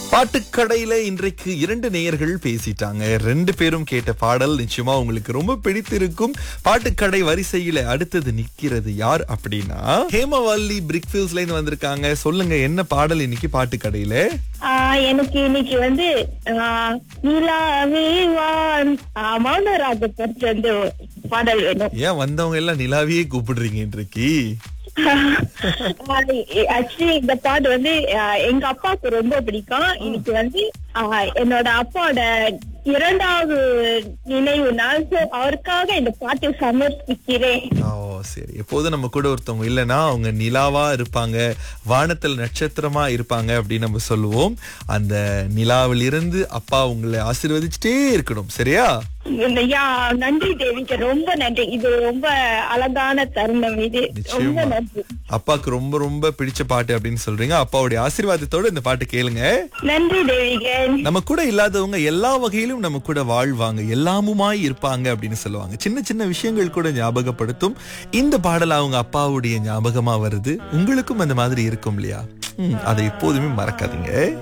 பாட்டுக்கடையில இன்றைக்கு இரண்டு நேயர்கள் பேசிட்டாங்க ரெண்டு பேரும் கேட்ட பாடல் நிச்சயமா உங்களுக்கு ரொம்ப பிடித்திருக்கும் பாட்டுக்கடை வரிசையில அடுத்தது நிக்கிறது யார் அப்படின்னா ஹேமவல்லி பிரிக்ஃபீல்ஸ்ல இருந்து வந்திருக்காங்க சொல்லுங்க என்ன பாடல் இன்னைக்கு பாட்டுக்கடையில ஆஹ் எனக்கு இன்னைக்கு வந்து ஆஹ் நிலாவே வான் ஆஹ் மௌனராஜ பற்றி வந்து பாடல் வேணும் ஏன் வந்தவங்க எல்லாம் நிலாவையே கூப்பிடுறீங்க இன்றைக்கு ஆக்சுவலி இந்த பாட்டு வந்து ஆஹ் எங்க அப்பாவுக்கு ரொம்ப பிடிக்கும் இன்னைக்கு வந்து ஆஹ் என்னோட அப்பாவோட இரண்டாவது நினைவு நாள் So, அவருக்காக இந்த பாட்டு சமர்ப்பிக்கிறேன் ஓ சரி எப்போதும் நம்ம கூட ஒருத்தவங்க இல்லைன்னா அவங்க நிலாவா இருப்பாங்க வானத்தில் நட்சத்திரமா இருப்பாங்க அப்படின்னு நம்ம சொல்லுவோம் அந்த நிலாவில் இருந்து அப்பா உங்களை ஆசீர்வதிச்சுட்டே இருக்கணும் சரியா இந்த யா நன்றி தேவிக்கு ரொம்ப நன்றி இது ரொம்ப அழகான தருணம் இது ரொம்ப நிச்சயமா நன்றி அப்பாக்கு ரொம்ப ரொம்ப பிடிச்ச பாட்டு அப்படின்னு சொல்றீங்க அப்பாவுடைய ஆசீர்வாதத்தோட இந்த பாட்டு கேளுங்க நன்றி தேவிகன் நம்ம கூட இல்லாதவங்க எல்லா வகையிலும் நம்ம கூட வாழ்வாங்க எல்லாமுமாய் இருப்பாங்க அப்படின்னு சொல்லுவாங்க சின்ன சின்ன விஷயங்கள் கூட ஞாபகப்படுத்தும் இந்த பாடல் அவங்க அப்பாவுடைய ஞாபகமா வருது உங்களுக்கும் அந்த மாதிரி இருக்கும் இல்லையா ம், அதை எப்போதுமே மறக்காதீங்க